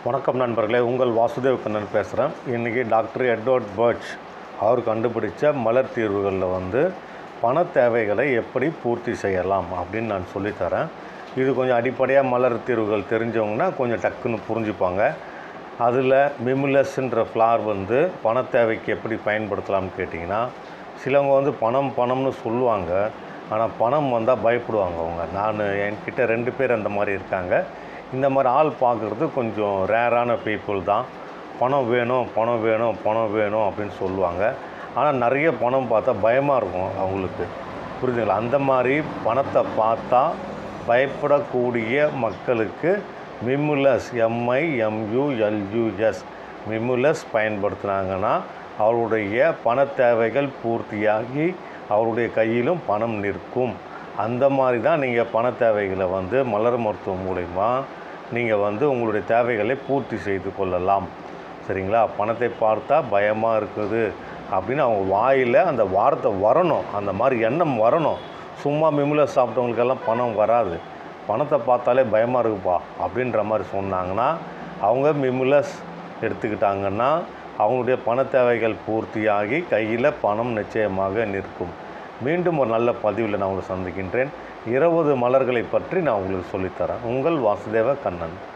வணக்கம் நண்பர்களே உங்கள் வாசுதேவ் கண்ணன் பேசுகிறேன் இன்றைக்கி டாக்டர் எட்வர்ட் பர்ச் அவர் கண்டுபிடிச்ச மலர் தீர்வுகளில் வந்து பண தேவைகளை எப்படி பூர்த்தி செய்யலாம் அப்படின்னு நான் சொல்லித்தரேன் இது கொஞ்சம் அடிப்படையாக மலர் தீர்வுகள் தெரிஞ்சவங்கன்னா கொஞ்சம் டக்குன்னு புரிஞ்சுப்பாங்க அதில் மிமுலஸ்ன்ற ஃப்ளார் வந்து பண தேவைக்கு எப்படி பயன்படுத்தலாம்னு கேட்டிங்கன்னா சிலவங்க வந்து பணம் பணம்னு சொல்லுவாங்க ஆனால் பணம் வந்தால் பயப்படுவாங்க அவங்க நான் என்கிட்ட ரெண்டு பேர் அந்த மாதிரி இருக்காங்க இந்த மாதிரி ஆள் பார்க்குறது கொஞ்சம் ரேரான பீப்புள் தான் பணம் வேணும் பணம் வேணும் பணம் வேணும் அப்படின்னு சொல்லுவாங்க ஆனால் நிறைய பணம் பார்த்தா பயமாக இருக்கும் அவங்களுக்கு புரியுதுங்களா அந்த மாதிரி பணத்தை பார்த்தா பயப்படக்கூடிய மக்களுக்கு மிமுலஸ் எம்ஐ எம்யூஎல்யூஎஸ் மிமுலஸ் பயன்படுத்துனாங்கன்னா அவருடைய பண தேவைகள் பூர்த்தியாகி அவருடைய கையிலும் பணம் நிற்கும் அந்த மாதிரி தான் நீங்கள் பண தேவைகளை வந்து மலர் மருத்துவம் மூலிமா நீங்கள் வந்து உங்களுடைய தேவைகளை பூர்த்தி செய்து கொள்ளலாம் சரிங்களா பணத்தை பார்த்தா பயமாக இருக்குது அப்படின்னு அவங்க வாயில் அந்த வார்த்தை வரணும் அந்த மாதிரி எண்ணம் வரணும் சும்மா மிமுலஸ் சாப்பிட்டவங்களுக்கெல்லாம் பணம் வராது பணத்தை பார்த்தாலே பயமாக இருக்குப்பா அப்படின்ற மாதிரி சொன்னாங்கன்னா அவங்க மிமுலஸ் எடுத்துக்கிட்டாங்கன்னா அவங்களுடைய பண தேவைகள் பூர்த்தியாகி கையில் பணம் நிச்சயமாக நிற்கும் மீண்டும் ஒரு நல்ல பதிவில் நான் உங்களை சந்திக்கின்றேன் இருபது மலர்களை பற்றி நான் உங்களுக்கு சொல்லித்தரேன் உங்கள் வாசுதேவ கண்ணன்